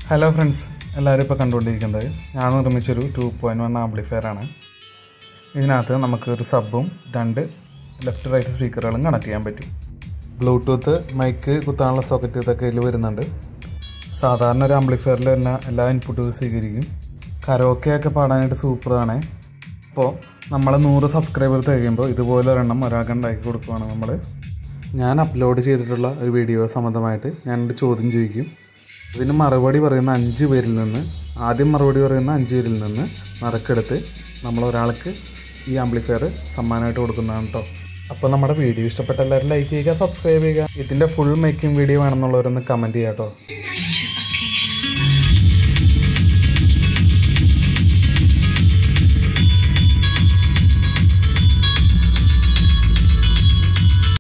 hello friends എല്ലാവരും ഇപ്പോൾ കണ്ടുകൊണ്ടിരിക്കുന്നത് ഞാൻ നിർമ്മിച്ചൊരു ടു പോയിൻറ്റ് വൺ ആംപ്ലിഫയർ ആണ് ഇതിനകത്ത് നമുക്ക് ഒരു സബും രണ്ട് ലെഫ്റ്റ് റൈറ്റ് സ്പീക്കറുകളും കണക്ട് ചെയ്യാൻ പറ്റും ബ്ലൂടൂത്ത് മൈക്ക് കുത്താനുള്ള സോക്കറ്റ് ഇതൊക്കെ ഇതിൽ വരുന്നുണ്ട് സാധാരണ ഒരു ആംപ്ലിഫയറിൽ എല്ലാ എല്ലാ ഇൻപുട്ടും സ്വീകരിക്കും കരോക്കെയൊക്കെ പാടാനായിട്ട് സൂപ്പറാണ് അപ്പോൾ നമ്മൾ നൂറ് സബ്സ്ക്രൈബർ തികയുമ്പോൾ ഇതുപോലെ ഒരെണ്ണം ഒരാൾക്ക് ഉണ്ടാക്കി കൊടുക്കുകയാണ് നമ്മൾ ഞാൻ അപ്ലോഡ് ചെയ്തിട്ടുള്ള ഒരു വീഡിയോ സംബന്ധമായിട്ട് ഞാനൊരു ചോദ്യം ചോദിക്കും ഇതിന് മറുപടി പറയുന്ന അഞ്ച് പേരിൽ നിന്ന് ആദ്യം മറുപടി പറയുന്ന അഞ്ച് പേരിൽ നിന്ന് നറുക്കെടുത്ത് നമ്മൾ ഒരാൾക്ക് ഈ ആംപ്ലിഫയർ സമ്മാനമായിട്ട് കൊടുക്കുന്നതാണ് കേട്ടോ അപ്പോൾ നമ്മുടെ വീഡിയോ ഇഷ്ടപ്പെട്ട എല്ലാവരും ലൈക്ക് ചെയ്യുക സബ്സ്ക്രൈബ് ചെയ്യുക ഇതിൻ്റെ ഫുൾ മേക്കിംഗ് വീഡിയോ വേണമെന്നുള്ളവരൊന്ന് കമൻറ്റ് ചെയ്യാം കേട്ടോ